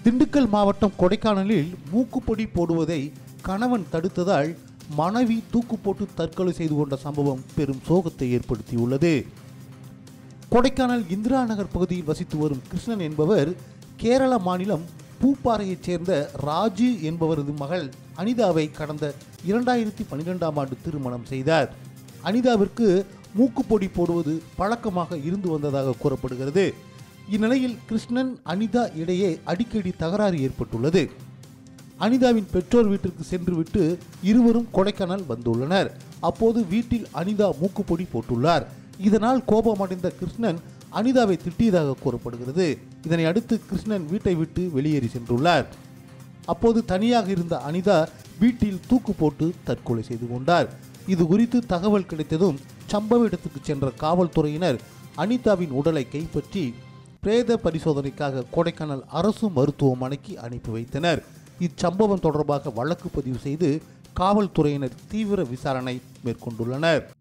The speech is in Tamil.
திண்டுக்கல் மாவட்டம் கொடைக்கானலில் மூக்குப்பொடி போடுவதை கணவன் தடுத்ததால் மனைவி தூக்கு போட்டு தற்கொலை செய்து கொண்ட சம்பவம் பெரும் சோகத்தை ஏற்படுத்தியுள்ளது கொடைக்கானல் இந்திரா நகர் பகுதியில் வசித்து வரும் கிருஷ்ணன் என்பவர் கேரள மாநிலம் பூப்பாறையைச் சேர்ந்த ராஜு என்பவரது மகள் அனிதாவை கடந்த இரண்டாயிரத்தி பன்னிரெண்டாம் ஆண்டு திருமணம் செய்தார் அனிதாவிற்கு மூக்குப்பொடி போடுவது பழக்கமாக இருந்து வந்ததாக கூறப்படுகிறது இந்நிலையில் கிருஷ்ணன் அனிதா இடையே அடிக்கடி தகராறு ஏற்பட்டுள்ளது அனிதாவின் பெற்றோர் வீட்டிற்கு சென்றுவிட்டு இருவரும் கொடைக்கானல் வந்துள்ளனர் அப்போது வீட்டில் அனிதா மூக்குப்பொடி போட்டுள்ளார் இதனால் கோபமடைந்த கிருஷ்ணன் அனிதாவை திட்டியதாக கூறப்படுகிறது இதனை அடுத்து கிருஷ்ணன் வீட்டை விட்டு வெளியேறி சென்றுள்ளார் அப்போது தனியாக இருந்த அனிதா வீட்டில் தூக்கு போட்டு தற்கொலை செய்து கொண்டார் இது குறித்து தகவல் கிடைத்ததும் சம்பவ இடத்துக்கு சென்ற காவல்துறையினர் அனிதாவின் உடலை கைப்பற்றி பிரேத பரிசோதனைக்காக கொடைக்கானல் அரசு மருத்துவமனைக்கு அனுப்பி வைத்தனர் இச்சம்பவம் தொடர்பாக வழக்கு பதிவு செய்து காவல்துறையினர் தீவிர விசாரணை மேற்கொண்டுள்ளனர்